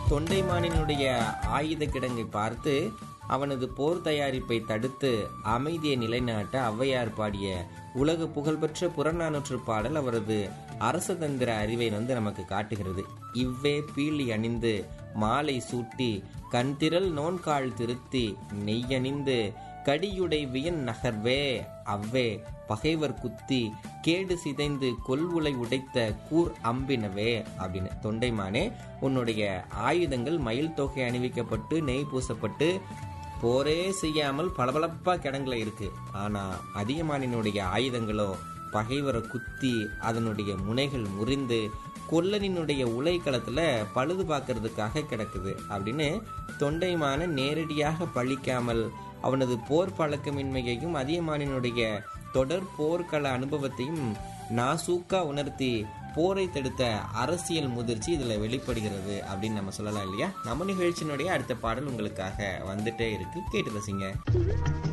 தொண்டைமானினுடைய ஆயுத கிடங்கை பார்த்து அவனது போர் தயாரிப்பை தடுத்து அமைதியை நிலைநாட்ட ஔவையார் பாடிய உலக புகழ்பெற்ற புறநானூற்று பாடல் அவரது அரசதந்திர அறிவை வந்து நமக்கு காட்டுகிறது இவ்வே பீலி அணிந்து மாலை சூட்டி கண்திரள் நோன்கால் திருத்தி நெய்யணிந்து கடியுடை வியன் நகர்வே அவ்வே பகைவர் குத்தி கேடு சிதைந்து கொல்வுலை உடைத்த கூர் அம்பினவே அப்படின்னு தொண்டைமானே உன்னுடைய ஆயுதங்கள் மயில் தொகை அணிவிக்கப்பட்டு நெய் பூசப்பட்டு போரே செய்யாமல் பளபளப்பா கிடங்குல இருக்கு ஆனா அதிகமானினுடைய ஆயுதங்களோ பகைவரை குத்தி அதனுடைய முனைகள் முறிந்து கொல்லனினுடைய உலைக்களத்துல பழுது பார்க்கறதுக்காக கிடக்குது அப்படின்னு தொண்டைமான நேரடியாக பழிக்காமல் அவனது போர் பழக்கமின்மையையும் அதியமானினுடைய தொடர் போர்க்கள அனுபவத்தையும் நாசூக்கா உணர்த்தி போரை தடுத்த அரசியல் முதிர்ச்சி இதுல வெளிப்படுகிறது அப்படின்னு நம்ம சொல்லலாம் இல்லையா நம்ம நிகழ்ச்சியினுடைய அடுத்த பாடல் உங்களுக்காக வந்துட்டே இருக்கு கேட்டு ரசிங்க